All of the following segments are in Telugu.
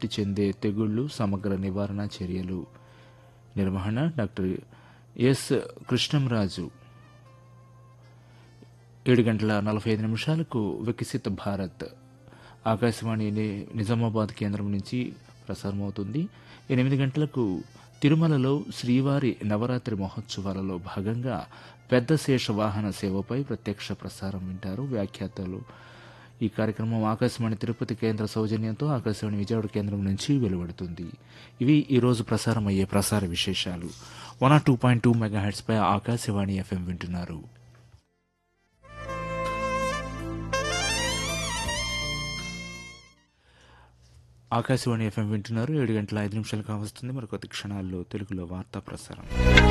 వ్యాప్తి చెందే తెగుళ్లు సమగ్ర నివారణ చర్యలు నిర్వహణ డాక్టర్ ఎస్ కృష్ణంరాజు ఏడు గంటల నలభై ఐదు నిమిషాలకు వికసిత భారత్ ఆకాశవాణి ని- నిజామాబాద్ కేంద్రం నుంచి ప్రసారమవుతుంది ఎనిమిది గంటలకు తిరుమలలో శ్రీవారి నవరాత్రి మహోత్సవాలలో భాగంగా పెద్ద శేష వాహన సేవపై ప్రత్యక్ష ప్రసారం వింటారు వ్యాఖ్యాతలు ఈ కార్యక్రమం ఆకాశవాణి తిరుపతి కేంద్ర సౌజన్యంతో ఆకాశవాణి విజయవాడ కేంద్రం నుంచి వెలువడుతుంది ఇవి ఈ రోజు ప్రసారం అయ్యే ప్రసార విశేషాలు వన్ టూ పాయింట్ టూ పై ఆకాశవాణి ఎఫ్ఎం వింటున్నారు ఆకాశవాణి ఎఫ్ఎం వింటున్నారు ఏడు గంటల ఐదు నిమిషాలు కావస్తుంది మరి కొద్ది క్షణాల్లో తెలుగులో వార్తా ప్రసారం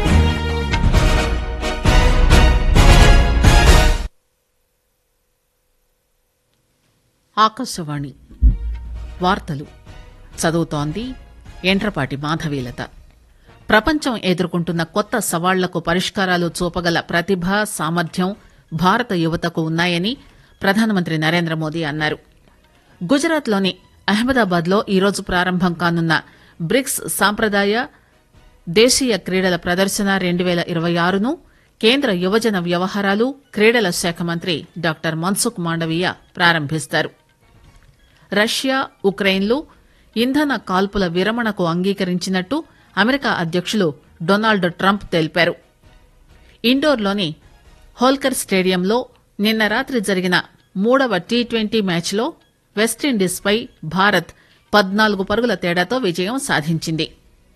ఆకాశవాణి వార్తలు చదువుతోంది ఎండ్రపాటి మాధవీలత ప్రపంచం ఎదుర్కొంటున్న కొత్త సవాళ్లకు పరిష్కారాలు చూపగల ప్రతిభ సామర్థ్యం భారత యువతకు ఉన్నాయని ప్రధానమంత్రి నరేంద్ర మోదీ అన్నారు గుజరాత్లోని అహ్మదాబాద్లో ఈరోజు ప్రారంభం కానున్న బ్రిక్స్ సాంప్రదాయ దేశీయ క్రీడల ప్రదర్శన రెండు పేల ఇరవై ఆరును కేంద్ర యువజన వ్యవహారాలు క్రీడల శాఖ మంత్రి డాక్టర్ మన్సుఖ్ మాండవీయ ప్రారంభిస్తారు రష్యా ఉక్రెయిన్లు ఇంధన కాల్పుల విరమణకు అంగీకరించినట్టు అమెరికా అధ్యక్షులు డొనాల్డ్ ట్రంప్ తెలిపారు ఇండోర్లోని హోల్కర్ స్టేడియంలో నిన్న రాత్రి జరిగిన మూడవ టీ ట్వంటీ మ్యాచ్లో వెస్టిండీస్పై భారత్ పద్నాలుగు పరుగుల తేడాతో విజయం సాధించింది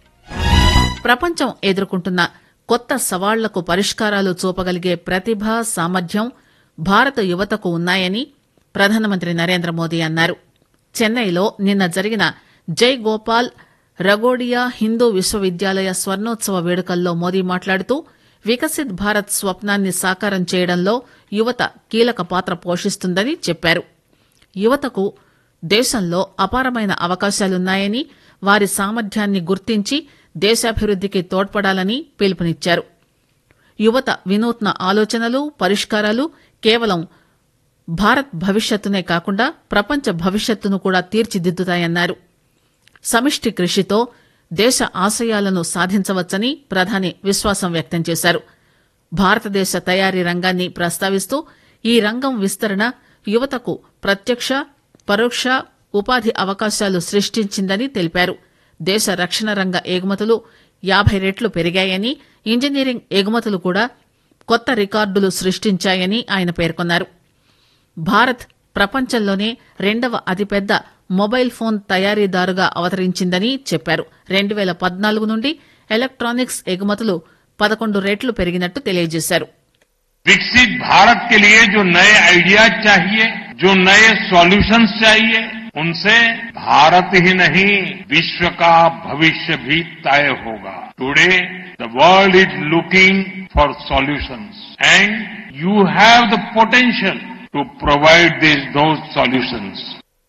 ప్రపంచం ఎదుర్కొంటున్న కొత్త సవాళ్లకు పరిష్కారాలు చూపగలిగే ప్రతిభ సామర్థ్యం భారత యువతకు ఉన్నాయని ప్రధానమంత్రి నరేంద్ర మోదీ అన్నారు చెన్నైలో నిన్న జరిగిన జై గోపాల్ రగోడియా హిందూ విశ్వవిద్యాలయ స్వర్ణోత్సవ వేడుకల్లో మోదీ మాట్లాడుతూ వికసిత్ భారత్ స్వప్నాన్ని సాకారం చేయడంలో యువత కీలక పాత్ర పోషిస్తుందని చెప్పారు యువతకు దేశంలో అపారమైన అవకాశాలున్నాయని వారి సామర్థ్యాన్ని గుర్తించి దేశాభివృద్దికి తోడ్పడాలని పిలుపునిచ్చారు యువత వినూత్న ఆలోచనలు పరిష్కారాలు కేవలం భారత్ భవిష్యత్తునే కాకుండా ప్రపంచ భవిష్యత్తును కూడా తీర్చిదిద్దుతాయన్నారు సమిష్టి కృషితో దేశ ఆశయాలను సాధించవచ్చని ప్రధాని విశ్వాసం వ్యక్తం చేశారు భారతదేశ తయారీ రంగాన్ని ప్రస్తావిస్తూ ఈ రంగం విస్తరణ యువతకు ప్రత్యక్ష పరోక్ష ఉపాధి అవకాశాలు సృష్టించిందని తెలిపారు దేశ రక్షణ రంగ ఎగుమతులు యాభై రెట్లు పెరిగాయని ఇంజనీరింగ్ ఎగుమతులు కూడా కొత్త రికార్డులు సృష్టించాయని ఆయన పేర్కొన్నారు భారత్ ప్రపంచంలోనే రెండవ అతిపెద్ద మొబైల్ ఫోన్ తయారీదారుగా అవతరించిందని చెప్పారు రెండు పేల పద్నాలుగు నుండి ఎలక్ట్రానిక్స్ ఎగుమతులు పదకొండు రెట్లు పెరిగినట్టు తెలియజేశారు विकसित भारत के लिए जो नए आइडियाज चाहिए जो नए सॉल्यूशंस चाहिए उनसे भारत ही नहीं विश्व का भविष्य भी तय होगा today the world is looking for solutions and you have the potential to provide this those solutions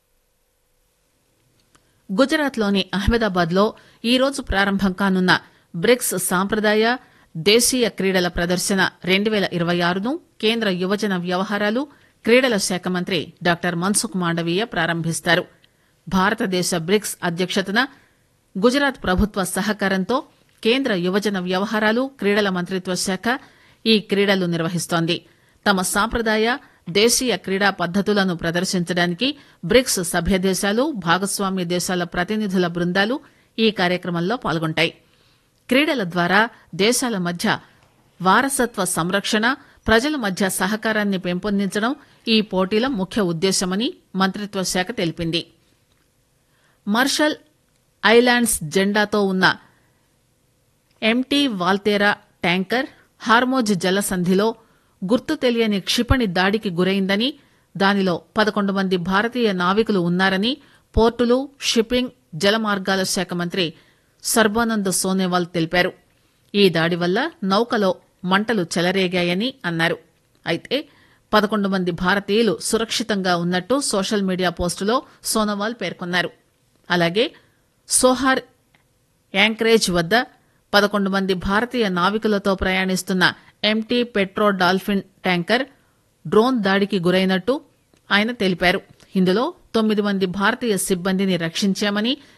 గుజరాత్లోని అహ్మదాబాద్లో ఈ రోజు ప్రారంభం కానున్న బ్రిక్స్ సాంప్రదాయ దేశీయ క్రీడల ప్రదర్శన రెండు పేల ఇరవై ఆరును కేంద్ర యువజన వ్యవహారాలు క్రీడల శాఖ మంత్రి డాక్టర్ మన్సుఖ్ మాండవీయ ప్రారంభిస్తారు భారతదేశ బ్రిక్స్ అధ్యక్షతన గుజరాత్ ప్రభుత్వ సహకారంతో కేంద్ర యువజన వ్యవహారాలు క్రీడల మంత్రిత్వ శాఖ ఈ క్రీడలు నిర్వహిస్తోంది తమ సాంప్రదాయ దేశీయ క్రీడా పద్దతులను ప్రదర్శించడానికి బ్రిక్స్ సభ్య దేశాలు భాగస్వామ్య దేశాల ప్రతినిధుల బృందాలు ఈ కార్యక్రమంలో పాల్గొంటాయి క్రీడల ద్వారా దేశాల మధ్య వారసత్వ సంరక్షణ ప్రజల మధ్య సహకారాన్ని పెంపొందించడం ఈ పోటీల ముఖ్య ఉద్దేశమని మంత్రిత్వ శాఖ తెలిపింది మార్షల్ ఐలాండ్స్ జెండాతో ఉన్న ఎంటీ వాల్తేరా ట్యాంకర్ హార్మోజ్ జలసంధిలో గుర్తు తెలియని క్షిపణి దాడికి గురైందని దానిలో పదకొండు మంది భారతీయ నావికులు ఉన్నారని పోర్టులు షిప్పింగ్ జలమార్గాల శాఖ మంత్రి సర్బానంద్ సోనేవాల్ తెలిపారు ఈ దాడి వల్ల నౌకలో మంటలు చెలరేగాయని అన్నారు అయితే పదకొండు మంది భారతీయులు సురక్షితంగా ఉన్నట్టు సోషల్ మీడియా పోస్టులో సోనోవాల్ పేర్కొన్నారు అలాగే సోహార్ యాంకరేజ్ వద్ద పదకొండు మంది భారతీయ నావికులతో ప్రయాణిస్తున్న MT petro dolphin tanker drone దాడికి గురైనట్టు ఆయన తెలిపారు ఇందులో తొమ్మిది మంది భారతీయ సిబ్బందిని రక్షించామని